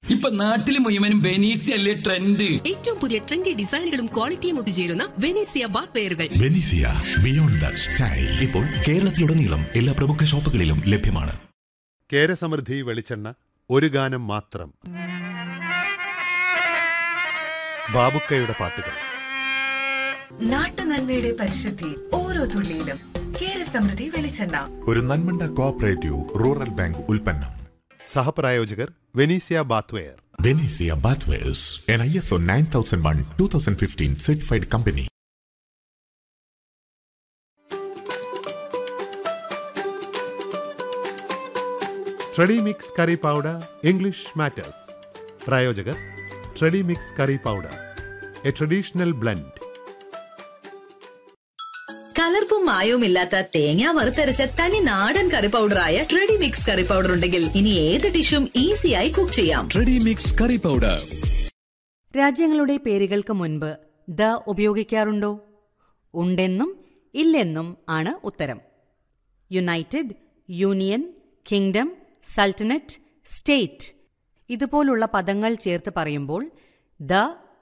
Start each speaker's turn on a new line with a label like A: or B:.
A: ഇപ്പൊ നാട്ടില് മുഴുവനും ബെനീസ് അല്ലേ ട്രെൻഡ്
B: ഏറ്റവും പുതിയ ട്രെൻഡി ഡിസൈനുകളും ക്വാളിറ്റിയും ഒത്തുചേരുന്ന വെനീസിയ ബാത്ത് വെയറുകൾ
C: ബെനിസിയ ബിയോണ്ട് ദ സ്റ്റൈൽ
D: ഇപ്പോൾ കേരളത്തിലുടനീളം എല്ലാ പ്രമുഖ ഷോപ്പുകളിലും ലഭ്യമാണ്
E: കേരസമൃദ്ധി വെളിച്ചെണ്ണ ഒരു ഗാനം മാത്രം ബാബുക്കയുടെ പാട്ടുകൾ
F: നാട്ടുനന്മയുടെ പരിശുദ്ധി ഓരോ തുള്ളിയിലും കേരസമൃദ്ധി വെളിച്ചെണ്ണ
C: ഒരു നന്മണ്ട കോഓപ്പറേറ്റീവ് റൂറൽ ബാങ്ക് ഉൽപ്പന്നം
E: സഹപ്രായോജകർ Venezia bathware
C: Venezia bathwares an I S O nine thousand one two thousand fifteen certified company
E: Tredy mix curry powder English matters പ്രായോജകർ Tredy mix curry powder a traditional blend
F: കലർപ്പും മായവുമില്ലാത്ത തേങ്ങ വറുത്തരച്ച തനി നാടൻ കറി പൗഡറായ ട്രെഡി mix curry powder ഉണ്ടെങ്കിൽ ഇനി ഏത് ഡിഷും ഈസിയായി കുക്ക് ചെയ്യാം
G: ട്രെഡി മിക്സ് കറി പൗഡർ
H: രാജ്യങ്ങളുടെ പേരുകൾക്ക് മുൻപ് ദ ഉപയോഗിക്കാറുണ്ടോ ഉണ്ടെന്നും ഇല്ലെന്നും ആണ് ഉത്തരം United Union Kingdom Sultanate State ഇതുപോലുള്ള പദങ്ങൾ ചേർത്ത് പറയുമ്പോൾ ദ